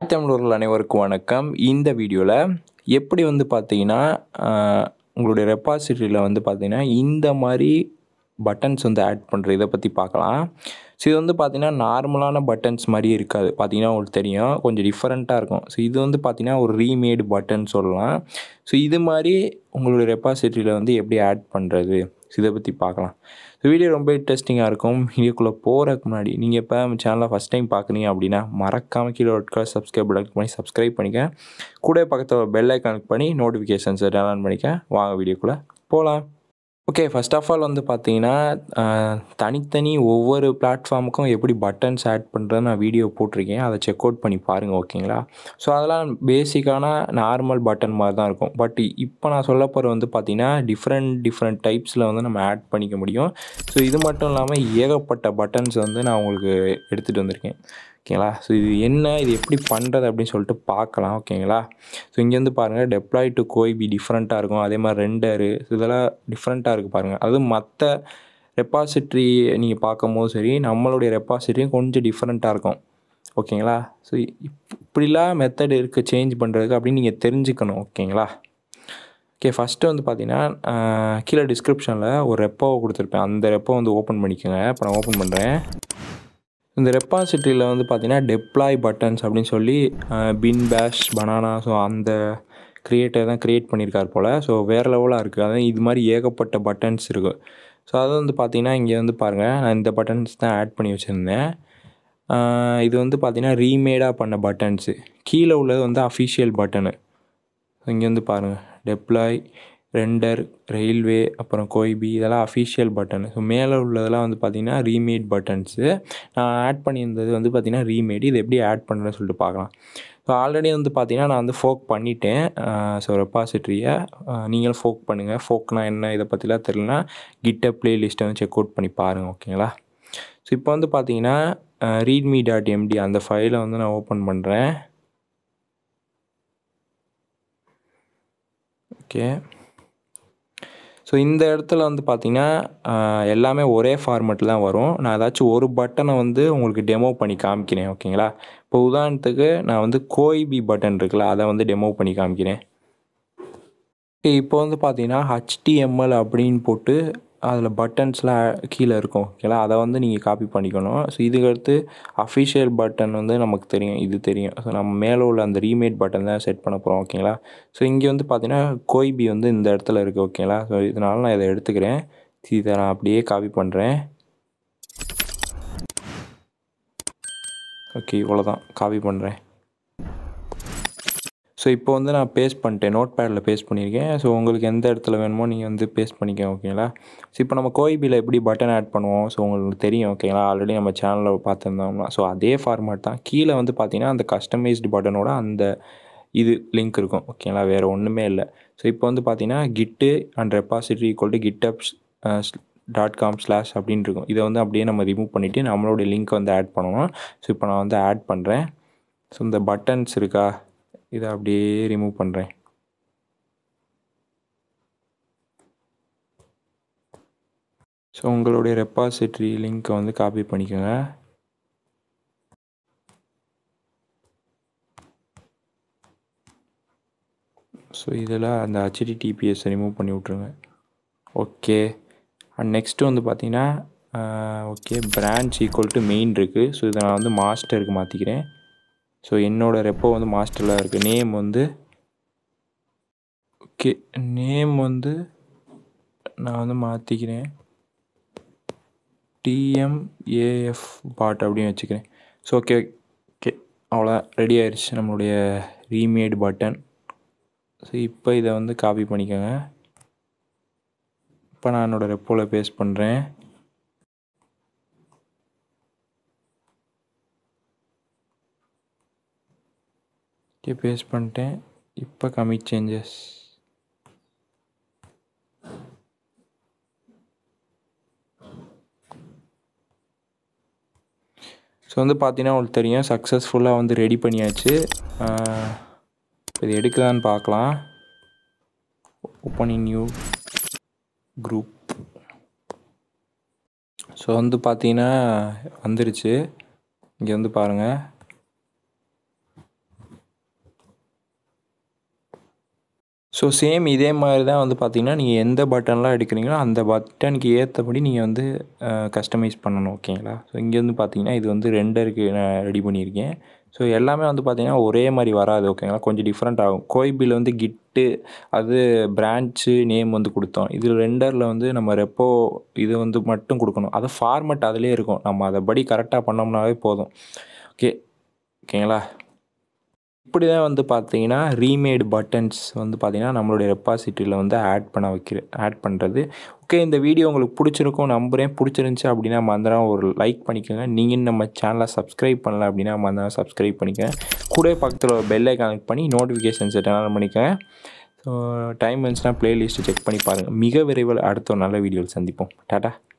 தமிழர்கள் அனைவருக்கும் வணக்கம் இந்த வீடியோவில் எப்படி வந்து பார்த்தீங்கன்னா ஆஹ், உங்களுடைய ரெப்பாசிட்டரியில் வந்து பார்த்தீங்கன்னா இந்த மாதிரி பட்டன்ஸ் வந்து ஆட் பண்ணுற இதை பற்றி பார்க்கலாம் ஸோ இது வந்து பார்த்தீங்கன்னா நார்மலான பட்டன்ஸ் மாதிரி இருக்காது பார்த்தீங்கன்னா உங்களுக்கு தெரியும் கொஞ்சம் டிஃப்ரெண்ட்டாக இருக்கும் ஸோ இது வந்து பார்த்தீங்கன்னா ஒரு ரீமேடு பட்டன் சொல்லலாம் ஸோ இது மாதிரி உங்களுடைய ரெப்பாசிட்டரியில் வந்து எப்படி ஆட் பண்ணுறது ஸோ இதை பற்றி பார்க்கலாம் ஸோ வீடியோ ரொம்ப இன்ட்ரெஸ்டிங்காக இருக்கும் வீடியோக்குள்ளே போகிறதுக்கு முன்னாடி நீங்கள் இப்போ நம்ம சேனலை ஃபஸ்ட் டைம் பார்க்குறீங்க அப்படின்னா மறக்காமல் கீழே ரெட் கலர் சப்ஸ்கிரைப் பட்டன் பண்ணி சப்ஸ்கிரைப் பண்ணிக்க கூட பக்கத்தில் பெல் ஐக்கான் பண்ணி நோட்டிஃபிகேஷன்ஸை டவுன்லோட் பண்ணிக்க வாங்க வீடியோக்குள்ளே போகலாம் ஓகே ஃபர்ஸ்ட் ஆஃப் ஆல் வந்து பார்த்தீங்கன்னா ஆஹ், தனித்தனி ஒவ்வொரு பிளாட்ஃபார்முக்கும் எப்படி பட்டன்ஸ் ஆட் பண்ணுறது நான் வீடியோ போட்டிருக்கேன் அதை செக் அவுட் பண்ணி பாருங்கள் ஓகேங்களா ஸோ அதெல்லாம் பேசிக்கான நார்மல் பட்டன் மாதிரி தான் இருக்கும் பட் இப்போ நான் சொல்ல போகிற வந்து பார்த்தீங்கன்னா டிஃப்ரெண்ட் டிஃப்ரெண்ட் டைப்ஸில் வந்து நம்ம ஆட் பண்ணிக்க முடியும் ஸோ இது மட்டும் இல்லாமல் ஏகப்பட்ட பட்டன்ஸ் வந்து நான் உங்களுக்கு எடுத்துகிட்டு வந்திருக்கேன் ஓகேங்களா ஸோ இது என்ன இது எப்படி பண்ணுறது அப்படின்னு சொல்லிட்டு பார்க்கலாம் ஓகேங்களா ஸோ இங்கேருந்து பாருங்கள் டெப்ளாய் டு கோய்பி டிஃப்ரெண்ட்டாக இருக்கும் அதே மாதிரி ரெண்டரு இதெல்லாம் டிஃப்ரெண்ட்டாக இருக்குது பாருங்கள் அதுவும் மற்ற ரெப்பாசிட்ரி நீங்கள் பார்க்கும்போது சரி நம்மளுடைய ரெப்பாசிட்ரியும் கொஞ்சம் டிஃப்ரெண்ட்டாக இருக்கும் ஓகேங்களா ஸோ இப்படிலாம் மெத்தட் இருக்குது சேஞ்ச் பண்ணுறதுக்கு அப்படின்னு நீங்கள் தெரிஞ்சுக்கணும் ஓகேங்களா ஓகே ஃபஸ்ட்டு வந்து பார்த்தீங்கன்னா ஆஹ், கீழே டிஸ்கிரிப்ஷனில் ஒரு ரெப்போவை கொடுத்துருப்பேன் அந்த ரெப்போ வந்து ஓப்பன் பண்ணிக்கோங்க இப்போ நான் ஓப்பன் பண்ணுறேன் இந்த ரெப்பாசிட்டரியில் வந்து பார்த்தீங்கன்னா டெப்ளாய் பட்டன்ஸ் அப்படின்னு சொல்லி பின் பேஷ் பனானா ஸோ அந்த கிரியேட்டர் தான் க்ரியேட் பண்ணியிருக்கார் போல் ஸோ வேறு லெவலாக இருக்குது அதான் இது மாதிரி ஏகப்பட்ட பட்டன்ஸ் இருக்குது ஸோ அது வந்து பார்த்தீங்கன்னா இங்கே வந்து பாருங்கள் நான் இந்த பட்டன்ஸ் தான் ஆட் பண்ணி வச்சுருந்தேன் ஆஹ் இது வந்து பார்த்தீங்கன்னா ரீமேடாக பண்ண பட்டன்ஸு கீழே உள்ளது வந்து அஃபிஷியல் பட்டனு இங்கே வந்து பாருங்கள் டெப்ளாய் ரெண்டர் ரயில்வே அப்புறம் கோய்பி இதெல்லாம் அஃபிஷியல் பட்டன் ஸோ மேலே உள்ளதெல்லாம் வந்து பார்த்திங்கன்னா ரீமேட் பட்டன்ஸு நான் ஆட் பண்ணியிருந்தது வந்து பார்த்திங்கன்னா ரீமேட் இது எப்படி ஆட் பண்ணுறேன்னு சொல்லிட்டு பார்க்கலாம் ஸோ ஆல்ரெடி வந்து பார்த்திங்கன்னா நான் வந்து ஃபோக் பண்ணிட்டேன் ஸோ ரெப்பாசிட்ரியை நீங்களும் ஃபோக் பண்ணுங்கள் ஃபோக்னா என்ன இதை பற்றிலாம் தெரியலனா கிட்ட ப்ளேலிஸ்ட்டை வந்து செக் அவுட் பண்ணி பாருங்கள் ஓகேங்களா ஸோ இப்போ வந்து பார்த்தீங்கன்னா ரீட்மி டாட் எம்டி அந்த ஃபைலை வந்து நான் ஓப்பன் பண்ணுறேன் ஓகே ஸோ இந்த இடத்துல வந்து பார்த்தீங்கன்னா ஆஹ், எல்லாமே ஒரே ஃபார்மெட்டில் தான் வரும் நான் ஏதாச்சும் ஒரு பட்டனை வந்து உங்களுக்கு டெமோ பண்ணி காமிக்கிறேன் ஓகேங்களா இப்போ உதாரணத்துக்கு நான் வந்து கோய்பி பட்டன் இருக்குல்ல அதை வந்து டெமோ பண்ணி காமிக்கிறேன் ஓகே இப்போ வந்து பார்த்தீங்கன்னா ஹச்டிஎம்எல் அப்படின்னு போட்டு அதில் பட்டன்ஸ்லாம் கீழே இருக்கும் ஓகேங்களா அதை வந்து நீங்கள் காப்பி பண்ணிக்கணும் ஸோ இதுக்கு அடுத்து அஃபிஷியல் பட்டன் வந்து நமக்கு தெரியும் இது தெரியும் ஸோ நம்ம மேலே உள்ள அந்த ரீமேட் பட்டன் தான் செட் பண்ண போகிறோம் ஓகேங்களா ஸோ இங்கே வந்து பார்த்தீங்கன்னா கோய்பி வந்து இந்த இடத்துல இருக்குது ஓகேங்களா ஸோ இதனால நான் இதை எடுத்துக்கிறேன் இதை நான் அப்படியே காப்பி பண்ணுறேன் ஓகே இவ்வளோதான் காப்பி பண்ணுறேன் ஸோ இப்போ வந்து நான் பேஸ்ட் பண்ணிட்டேன் நோட் பேடில் பேஸ்ட் பண்ணியிருக்கேன் ஸோ உங்களுக்கு எந்த இடத்துல வேணுமோ நீங்கள் வந்து பேஸ்ட் பண்ணிக்கோங்க ஓகேங்களா ஸோ இப்போ நம்ம கோய்பியில் எப்படி பட்டன் ஆட் பண்ணுவோம் ஸோ உங்களுக்கு தெரியும் ஓகேங்களா ஆல்ரெடி நம்ம சேனலில் பார்த்துருந்தோம்னா ஸோ அதே ஃபார்மேட் தான் கீழே வந்து பார்த்தீங்கன்னா அந்த கஸ்டமைஸ்டு பட்டனோட அந்த இது லிங்க் இருக்கும் ஓகேங்களா வேறு ஒன்றுமே இல்லை ஸோ இப்போ வந்து பார்த்தீங்கன்னா git and repository equal to GitHub dot com slash அப்படின்னு இருக்கும் இதை வந்து அப்படியே நம்ம ரிமூவ் பண்ணிவிட்டு நம்மளோட லிங்க் வந்து ஆட் பண்ணணும் ஸோ இப்போ நான் வந்து ஆட் பண்ணுறேன் ஸோ இந்த பட்டன்ஸ் இருக்கா இதை அப்படியே ரிமூவ் பண்ணுறேன் ஸோ உங்களுடைய ரெப்பாசிட்ரி லிங்க்கை வந்து காப்பி பண்ணிக்கோங்க ஸோ இதில் அந்த ஹெச்டிடிபிஎஸ் ரிமூவ் பண்ணி விட்ருங்க ஓகே அண்ட் நெக்ஸ்ட்டு வந்து பார்த்தீங்கன்னா okay branch equal to main இருக்குது ஸோ இதை நான் வந்து மாஸ்டருக்கு மாற்றிக்கிறேன் ஸோ என்னோடய ரெப்போ வந்து மாஸ்டரில் இருக்குது நேம் வந்து ஓகே நேம் வந்து நான் வந்து மாற்றிக்கிறேன் டிஎம்ஏஎஃப் பாட் அப்படின்னு வச்சுக்கிறேன் ஸோ ஓகே ஓகே அவ்வளோ ரெடி ஆயிடுச்சு நம்மளுடைய ரீமேட் பட்டன் ஸோ இப்போ இதை வந்து காப்பி பண்ணிக்கோங்க இப்போ நான் என்னோடய ரெப்போவில் பேஸ்ட் பண்ணுறேன் ஓகே பேஸ்ட் பண்ணிட்டேன் இப்போ கமிட் சேஞ்சஸ் ஸோ வந்து பார்த்தீங்கன்னா உங்களுக்கு தெரியும் சக்ஸஸ்ஃபுல்லாக வந்து ரெடி பண்ணியாச்சு ஆஹ், இப்போ இது எடுக்குதான்னு பார்க்கலாம் ஓப்பனிங் நியூ குரூப் ஸோ வந்து பார்த்தீங்கன்னா வந்துருச்சு இங்கே வந்து பாருங்கள் ஸோ சேம் இதே மாதிரி தான் வந்து பார்த்தீங்கன்னா நீங்கள் எந்த பட்டன்லாம் எடுக்கிறீங்களோ அந்த பட்டனுக்கு ஏற்றபடி நீங்கள் வந்து கஸ்டமைஸ் பண்ணணும் ஓகேங்களா ஸோ இங்கே வந்து பார்த்தீங்கன்னா இது வந்து ரெண்டருக்கு நான் ரெடி பண்ணியிருக்கேன் ஸோ எல்லாமே வந்து பார்த்தீங்கன்னா ஒரே மாதிரி வராது ஓகேங்களா கொஞ்சம் டிஃப்ரெண்ட் ஆகும் கோய்பில் வந்து கிட்டு அது பிரான்ச்சு நேம் வந்து கொடுத்தோம் இதில் ரெண்டரில் வந்து நம்ம ரெப்போ இது வந்து மட்டும் கொடுக்கணும் அது ஃபார்மெட் அதிலே இருக்கும் நம்ம அதை படி கரெக்டாக பண்ணோம்னாவே போதும் ஓகே ஓகேங்களா இப்படி தான் வந்து பார்த்தீங்கன்னா ரீமேட் பட்டன்ஸ் வந்து பார்த்தீங்கன்னா நம்மளுடைய ரெப்பாசிட்டியில் வந்து ஆட் பண்ண வைக்கிற ஆட் பண்ணுறது ஓகே இந்த வீடியோ உங்களுக்கு பிடிச்சிருக்கும் நம்புகிறேன் பிடிச்சிருந்துச்சி அப்படின்னா மறந்துடாம ஒரு லைக் பண்ணிக்கோங்க நீங்கள் நம்ம சேனலை சப்ஸ்கிரைப் பண்ணல அப்படின்னா மறந்துடாம சப்ஸ்கிரைப் பண்ணிக்கோங்க கூட பக்கத்தில் ஒரு பெல்லை கனெக்ட் பண்ணி நோட்டிஃபிகேஷன் செட் ஆன் பண்ணிக்கோங்க ஸோ டைம் இருந்துச்சுன்னா ப்ளேலிஸ்ட்டு செக் பண்ணி பாருங்கள் மிக விரைவில் அடுத்த ஒரு நல்ல வீடியோவில் சந்திப்போம் டாட்டா